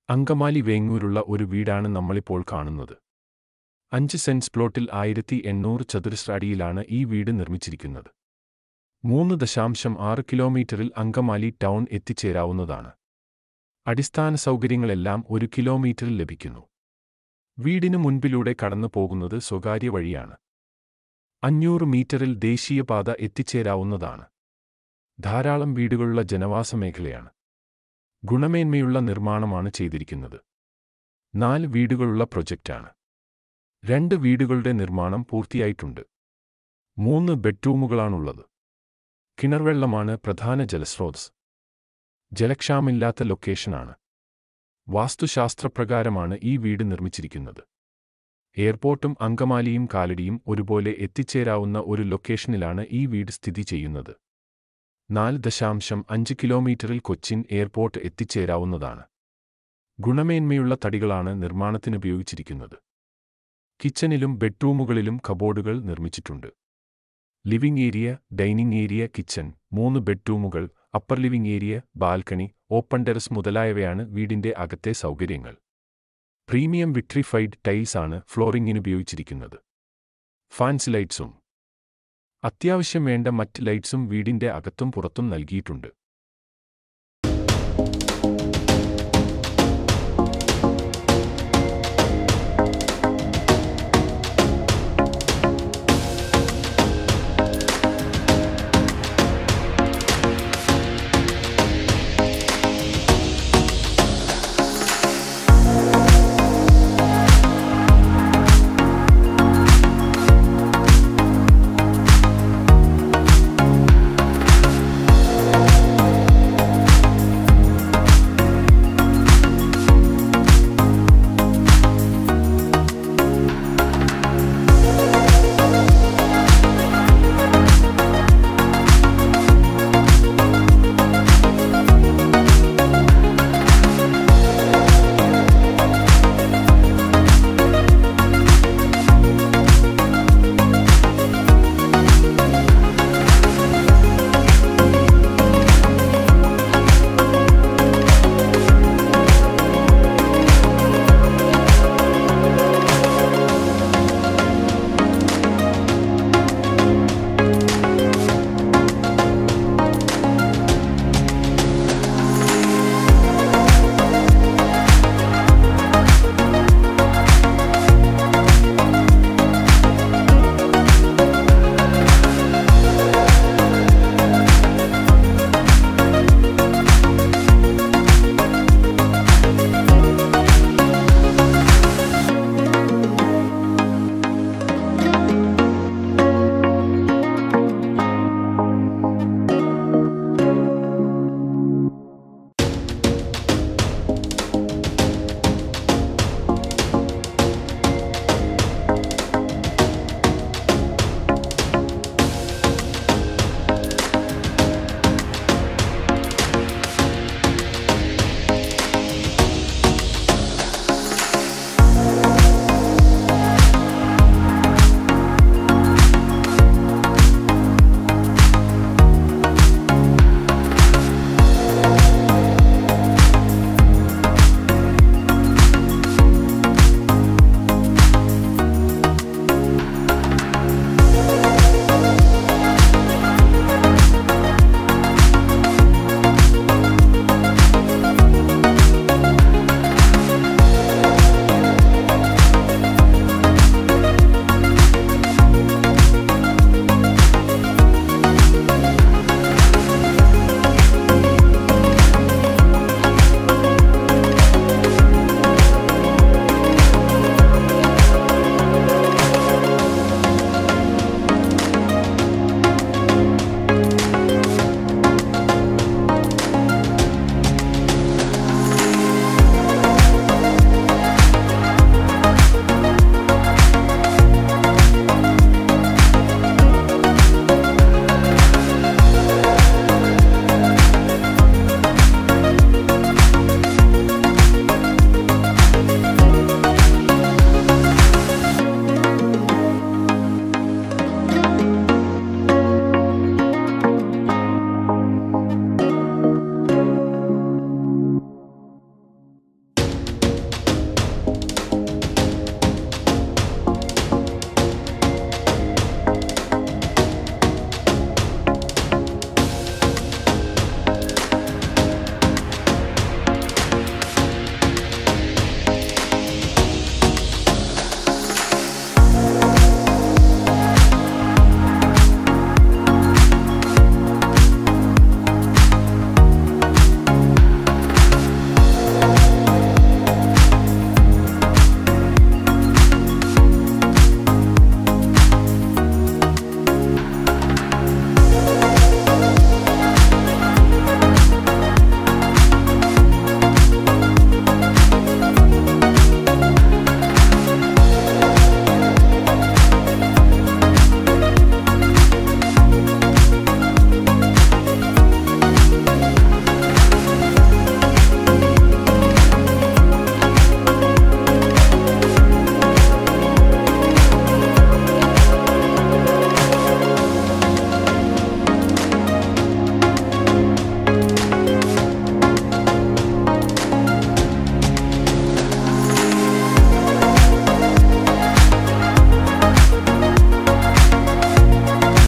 അങ്കമാലി വേങ്ങൂരുള്ള ഒരു വീടാണ് നമ്മളിപ്പോൾ കാണുന്നത് അഞ്ച് സെൻസ് പ്ലോട്ടിൽ ആയിരത്തി എണ്ണൂറ് ചതുരശ്ര അടിയിലാണ് ഈ വീട് നിർമ്മിച്ചിരിക്കുന്നത് മൂന്ന് ദശാംശം ആറ് കിലോമീറ്ററിൽ അങ്കമാലി ടൗൺ എത്തിച്ചേരാവുന്നതാണ് അടിസ്ഥാന സൗകര്യങ്ങളെല്ലാം ഒരു കിലോമീറ്ററിൽ ലഭിക്കുന്നു വീടിനു മുൻപിലൂടെ കടന്നു പോകുന്നത് സ്വകാര്യ വഴിയാണ് അഞ്ഞൂറ് മീറ്ററിൽ ദേശീയപാത എത്തിച്ചേരാവുന്നതാണ് ധാരാളം വീടുകളുള്ള ജനവാസ മേഖലയാണ് ഗുണമേന്മയുള്ള നിർമ്മാണമാണ് ചെയ്തിരിക്കുന്നത് നാല് വീടുകളുള്ള പ്രൊജക്റ്റാണ് രണ്ട് വീടുകളുടെ നിർമ്മാണം പൂർത്തിയായിട്ടുണ്ട് മൂന്ന് ബെഡ്റൂമുകളാണുള്ളത് കിണർവെള്ളമാണ് പ്രധാന ജലസ്രോതസ് ജലക്ഷാമില്ലാത്ത ലൊക്കേഷനാണ് വാസ്തുശാസ്ത്രപ്രകാരമാണ് ഈ വീട് നിർമ്മിച്ചിരിക്കുന്നത് എയർപോർട്ടും അങ്കമാലിയും കാലടിയും ഒരുപോലെ എത്തിച്ചേരാവുന്ന ഒരു ലൊക്കേഷനിലാണ് ഈ വീട് സ്ഥിതി ചെയ്യുന്നത് നാല് ദശാംശം അഞ്ച് കിലോമീറ്ററിൽ കൊച്ചിൻ എയർപോർട്ട് എത്തിച്ചേരാവുന്നതാണ് ഗുണമേന്മയുള്ള തടികളാണ് നിർമ്മാണത്തിനുപയോഗിച്ചിരിക്കുന്നത് കിച്ചണിലും ബെഡ്റൂമുകളിലും കബോർഡുകൾ നിർമ്മിച്ചിട്ടുണ്ട് living area dining area kitchen മൂന്ന് ബെഡ്റൂമുകൾ upper living area balcony open terrace മുതലായവയാണ് വീടിന്റെ അകത്തെ സൗകര്യങ്ങൾ പ്രീമിയം വിട്രിഫൈഡ് ടൈൽസ് ആണ് ഫ്ലോറിംഗിന് ഉപയോഗിച്ചിരിക്കുന്നത് ഫാൻസ് ലൈറ്റ്സും അത്യാവശ്യം വേണ്ട മറ്റ് ലൈറ്റ്സും വീടിന്റെ അകത്തും പുറത്തും നൽകിയിട്ടുണ്ട്